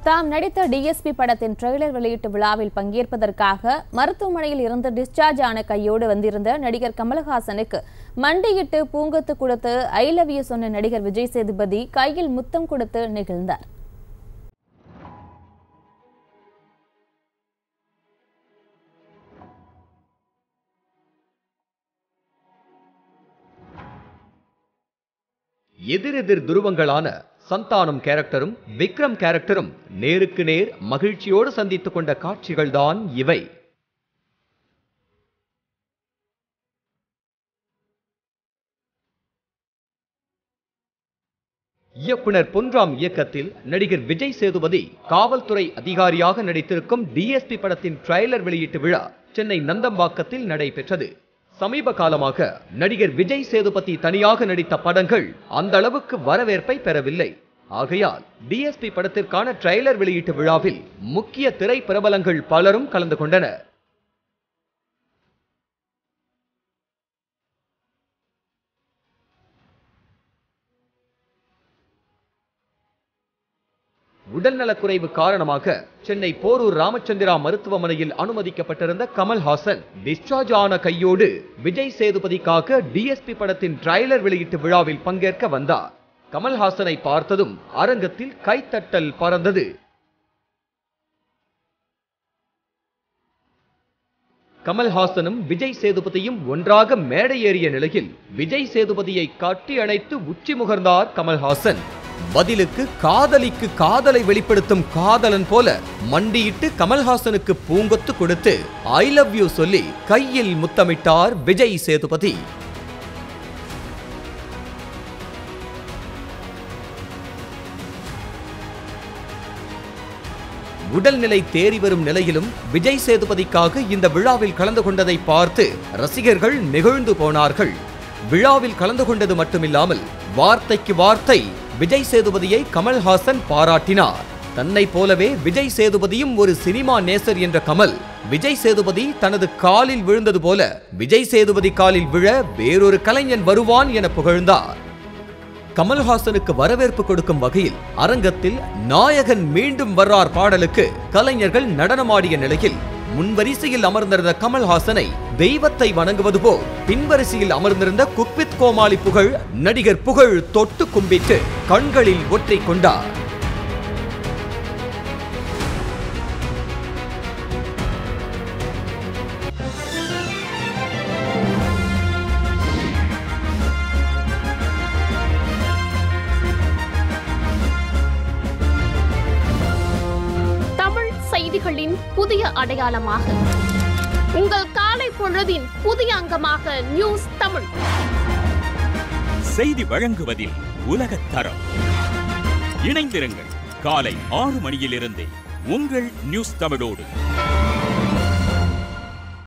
தாம் நடித்த டிஎஸ்பி படத்தின் ட்ரெய்லர் வெளியீட்டு விழாவில் பங்கேற்பதற்காக மருத்துவமனையில் இருந்து டிஸ்சார்ஜ் ஆன கையோடு வந்திருந்த நடிகர் கமலஹாசனுக்கு மண்டியிட்டு பூங்கொத்து கொடுத்து ஐ லவ் யூ சொன்ன நடிகர் விஜய் சேதுபதி கையில் முத்தம் கொடுத்து நெகிழ்ந்தார் எதிரெதிர் துருவங்களான சந்தானம் கேரக்டரும் விக்ரம் கேரக்டரும் நேருக்கு நேர் மகிழ்ச்சியோடு சந்தித்துக் கொண்ட காட்சிகள்தான் இவை இயக்குனர் பொன்ராம் இயக்கத்தில் நடிகர் விஜய் சேதுபதி காவல்துறை அதிகாரியாக நடித்திருக்கும் டிஎஸ்பி படத்தின் ட்ரைலர் வெளியீட்டு விழா சென்னை நந்தம்பாக்கத்தில் நடைபெற்றது சமீப காலமாக நடிகர் விஜய் சேதுபதி தனியாக நடித்த படங்கள் அந்த அளவுக்கு வரவேற்பை பெறவில்லை ஆகையால் டிஎஸ்பி படத்திற்கான ட்ரைலர் வெளியீட்டு விழாவில் முக்கிய திரை பிரபலங்கள் பலரும் கலந்து கொண்டனர் உடல்நலக்குறைவு காரணமாக சென்னை போரூர் ராமச்சந்திரா மருத்துவமனையில் அனுமதிக்கப்பட்டிருந்த கமல்ஹாசன் டிஸ்சார்ஜ் ஆன கையோடு விஜய் சேதுபதிக்காக டிஎஸ்பி படத்தின் ட்ரைலர் வெளியீட்டு விழாவில் பங்கேற்க வந்தார் கமல்ஹாசனை பார்த்ததும் அரங்கத்தில் கைத்தட்டல் பறந்தது கமல்ஹாசனும் விஜய் சேதுபதியும் ஒன்றாக மேடை ஏறிய நிலையில் விஜய் சேதுபதியை கட்டி அணைத்து உச்சி முகர்ந்தார் கமல்ஹாசன் பதிலுக்கு காதலிக்கு காதலை வெளிப்படுத்தும் காதலன் போல மண்டியிட்டு கமல்ஹாசனுக்கு பூங்கொத்து கொடுத்து ஐ லவ் யூ சொல்லி கையில் முத்தமிட்டார் விஜய் சேதுபதி உடல்நிலை தேறி வரும் நிலையிலும் விஜய் சேதுபதிக்காக இந்த விழாவில் கலந்து கொண்டதை பார்த்து ரசிகர்கள் நெகிழ்ந்து போனார்கள் விழாவில் கலந்து கொண்டது மட்டுமில்லாமல் வார்த்தைக்கு வார்த்தை விஜய் சேதுபதியை கமல்ஹாசன் பாராட்டினார் தன்னை போலவே விஜய் சேதுபதியும் ஒரு சினிமா நேசர் என்ற கமல் விஜய் சேதுபதி தனது காலில் விழுந்தது போல விஜய் சேதுபதி காலில் விழ வேறொரு கலைஞன் வருவான் என புகழ்ந்தார் கமல்ஹாசனுக்கு வரவேற்பு கொடுக்கும் வகையில் அரங்கத்தில் நாயகன் மீண்டும் வர்றார் பாடலுக்கு கலைஞர்கள் நடனமாடிய நிலையில் முன்வரிசையில் அமர்ந்திருந்த கமல்ஹாசனை தெய்வத்தை வணங்குவது போல் பின்வரிசையில் அமர்ந்திருந்த குக்வித் கோமாளி புகழ் நடிகர் புகழ் தொட்டு கும்பிட்டு கண்களில் ஒற்றை கொண்டார் தமிழ் செய்திகளின் புதிய அடையாளமாக உங்கள் காலை பொழுதின் புதிய அங்கமாக நியூஸ் தமிழ் செய்தி வழங்குவதில் உலகத் தரம் இணைந்திருங்கள் காலை ஆறு மணியிலிருந்தே உங்கள் நியூஸ் தமிழோடு